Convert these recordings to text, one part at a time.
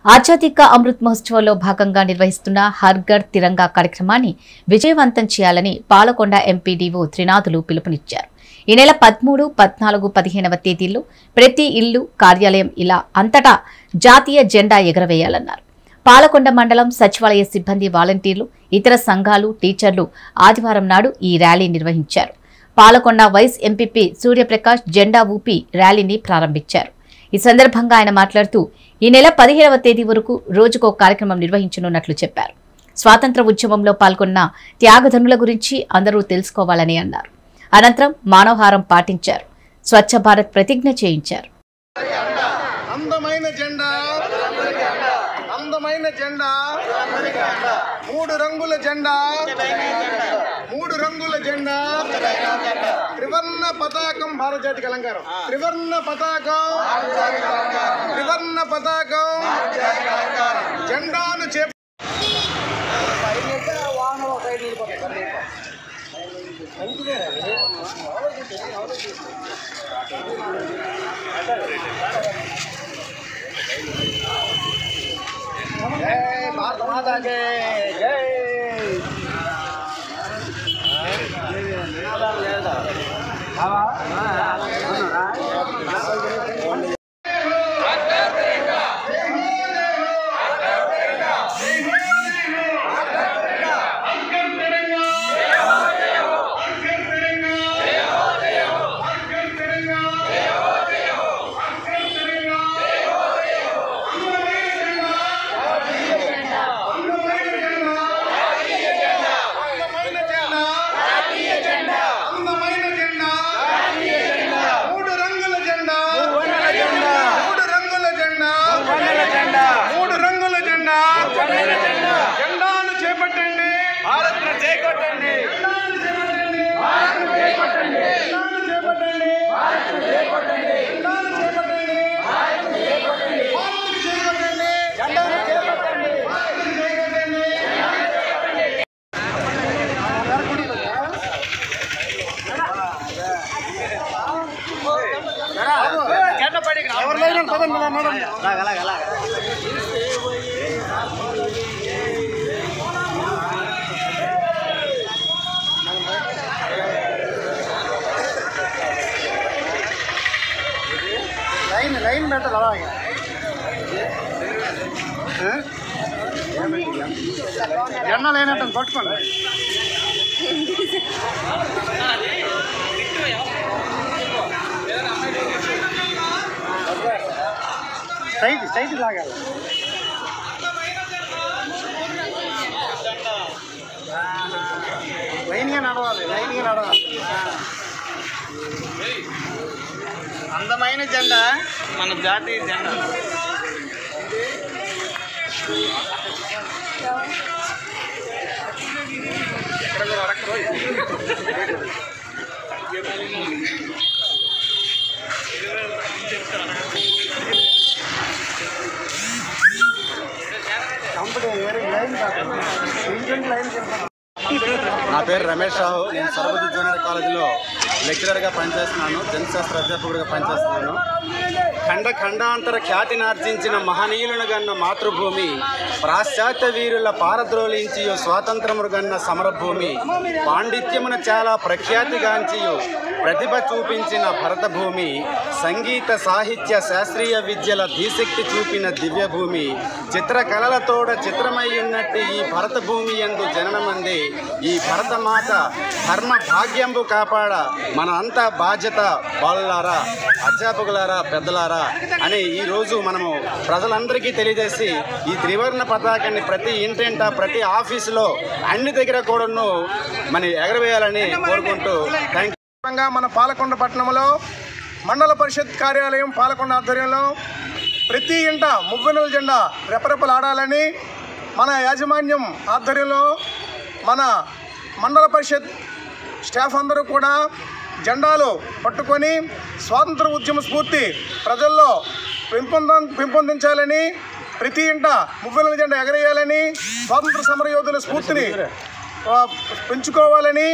ఆజాదీ కా అమృత్ మహోత్సవంలో భాగంగా నిర్వహిస్తున్న హర్ఘర్ తిరంగా కార్యక్రమాన్ని విజయవంతం చేయాలని పాలకొండ ఎంపీడీఓ త్రినాథులు పిలుపునిచ్చారు ఈ నెల పదమూడు పద్నాలుగు పదిహేనవ తేదీల్లో ప్రతి ఇల్లు కార్యాలయం ఇలా అంతటా జాతీయ జెండా ఎగరవేయాలన్నారు పాలకొండ మండలం సచివాలయ సిబ్బంది వాలంటీర్లు ఇతర సంఘాలు టీచర్లు ఆదివారం నాడు ఈ ర్యాలీ నిర్వహించారు పాలకొండ వైస్ ఎంపీపీ సూర్యప్రకాష్ జెండా ఊపి ర్యాలీని ప్రారంభించారు ఈ సందర్భంగా ఆయన మాట్లాడుతూ ఈ నెల పదిహేడవ తేదీ వరకు రోజుకో కార్యక్రమం నిర్వహించనున్నట్లు చెప్పారు స్వాతంత్ర ఉద్యమంలో పాల్గొన్న త్యాగధనుల గురించి అందరూ తెలుసుకోవాలని అన్నారు అనంతరం మానవహారం పాటించారు స్వచ్ఛ భారత్ ప్రతిజ్ఞ చేయించారు అందమైన జెండా అందమైన జెండా మూడు రంగుల జెండా మూడు రంగుల జెండా త్రివర్ణ పతాకం భారత జాతికి అలంకారం త్రివర్ణ పతాకం త్రివర్ణ పతాకం జెండాను చేప జై భారత మాతాకి జై అందమైన జెండా అందమైన జెండా మూడు రంగుల జెండా మూడు రంగుల జెండా మూడు రంగుల జెండా జెండాను చేపట్టండి భారత్ను చేపట్టండి జెండాను చేపట్టండి భారత్ను చేపట్టండి జెండాను చేపట్టండి భారత్ను చేపట్టండి జెండాను చేపట్టండి భారత్ను చేపట్టండి భారత్ను చేపట్టండి జెండాను చేపట్టండి భారత్ను చేపట్టండి ఎవరినైనా పదండి మేడం లైన్ లైన్ పెట్టాలి అలాగే జెండా లేనట్టు పట్టుకోండి సైట్ సైట్ లాగాలి లైన్గా నడవాలి లైన్గా నడవాలి అందమైన జెండా మన జాతీయ జెండా ఎక్కడ మీరు అడక్కరు కంపెనీ లైన్ లైన్ లైన్ నా పేరు రమేష్ రావు నేను సరబతి జూనియర్ కాలేజీలో లెక్చరర్గా పనిచేస్తున్నాను జనశాస్త్ర అధ్యాపకుడిగా పనిచేస్తున్నాను ఖండ ఖండాంతర ఖ్యాతినార్జించిన మహనీయులను గన్న మాతృభూమి పాశ్చాత్య వీరుల పారద్రోలించి స్వాతంత్రమును గన్న సమరభూమి పాండిత్యమున చాలా ప్రఖ్యాతిగాంచియు ప్రతిభ చూపించిన భరతభూమి సంగీత సాహిత్య శాస్త్రీయ విద్యల ధీశక్తి చూపిన దివ్యభూమి చిత్రకళలతోడ చిత్రమై ఉన్నట్టు ఈ భరత భూమి ఎందు జననమంది ఈ భరతమాత ధర్మ భాగ్యంబు కాపాడ మన అంతా బాధ్యత బాలులారా అధ్యాపకులారా పెద్దలారా అని ఈ రోజు మనము ప్రజలందరికీ తెలియజేసి ఈ త్రివర్ణ పతాకాన్ని ప్రతి ఇంటింట ప్రతి ఆఫీసులో అన్ని దగ్గర కూడాను మన ఎగరవేయాలని కోరుకుంటూ థ్యాంక్ సందర్భంగా మన పాలకొండ పట్టణంలో మండల పరిషత్ కార్యాలయం పాలకొండ ఆధ్వర్యంలో ప్రతి ఇంట మువ్వెనుల జెండా రెపరెపలాడాలని మన యాజమాన్యం ఆధ్వర్యంలో మన మండల పరిషత్ స్టాఫ్ అందరూ కూడా జెండాలు పట్టుకొని స్వాతంత్ర ఉద్యమ స్ఫూర్తి ప్రజల్లో పెంపొంద పెంపొందించాలని ప్రతి ఇంట మువ్వెనుల జెండా ఎగరేయాలని స్వాతంత్ర సమర యోధుల స్ఫూర్తిని ఆ, పెంచుకోవాలని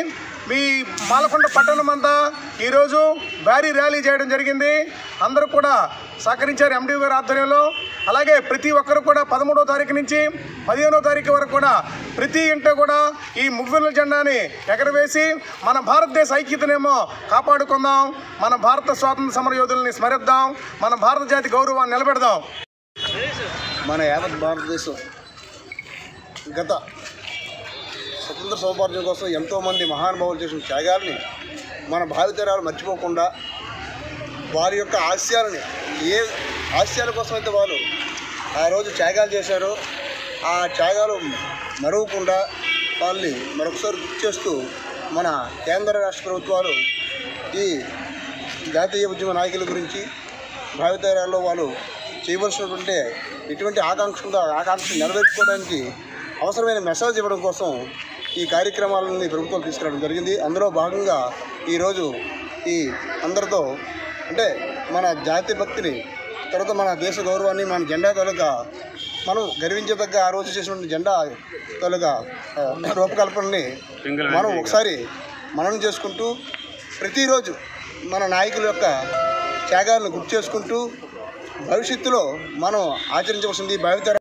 మీ పాలకొండ పట్టణం అంతా ఈరోజు భారీ ర్యాలీ చేయడం జరిగింది అందరూ కూడా సహకరించారు ఎండి గారి ఆధ్వర్యంలో అలాగే ప్రతి ఒక్కరు కూడా పదమూడో తారీఖు నుంచి పదిహేనో తారీఖు వరకు కూడా ప్రతి ఇంట కూడా ఈ ముగ్గుల జెండాని ఎగరవేసి మన భారతదేశ ఐక్యతనేమో కాపాడుకుందాం మన భారత స్వాతంత్ర సమర యోధుల్ని స్మరిద్దాం మన భారత జాతి గౌరవాన్ని నిలబెడదాం మన యావత్ భారతదేశం గత స్వతంత్ర సౌభాగ్యం కోసం ఎంతోమంది మహానుభావులు చేసిన త్యాగాల్ని మన భావితరాలు మర్చిపోకుండా వారి యొక్క ఆశయాలని ఏ ఆశయాల కోసం అయితే వాళ్ళు ఆ రోజు త్యాగాలు చేశారో ఆ త్యాగాలు మరవకుండా వాళ్ళని మరొకసారి గుర్తు చేస్తూ మన కేంద్ర రాష్ట్ర ప్రభుత్వాలు ఈ జాతీయ ఉద్యమ నాయకుల గురించి భావితరాల్లో వాళ్ళు చేయవలసినటువంటి ఎటువంటి ఆకాంక్ష ఉందో ఆ ఆకాంక్ష నెరవేర్చుకోవడానికి అవసరమైన మెసేజ్ ఇవ్వడం కోసం ఈ కార్యక్రమాలని ప్రభుత్వం తీసుకురావడం జరిగింది అందులో భాగంగా ఈరోజు ఈ అందరితో అంటే మన జాతి భక్తిని తర్వాత మన దేశ గౌరవాన్ని మన జెండా తాలూకా మనం గర్వించదగ్గ ఆ రోజు చేసినటువంటి జెండా తాలూకా ఆ, రూపకల్పనని మనం ఒకసారి మనం చేసుకుంటూ ప్రతిరోజు మన నాయకుల యొక్క త్యాగాలను గుర్తు చేసుకుంటూ భవిష్యత్తులో మనం ఆచరించవలసింది భావితర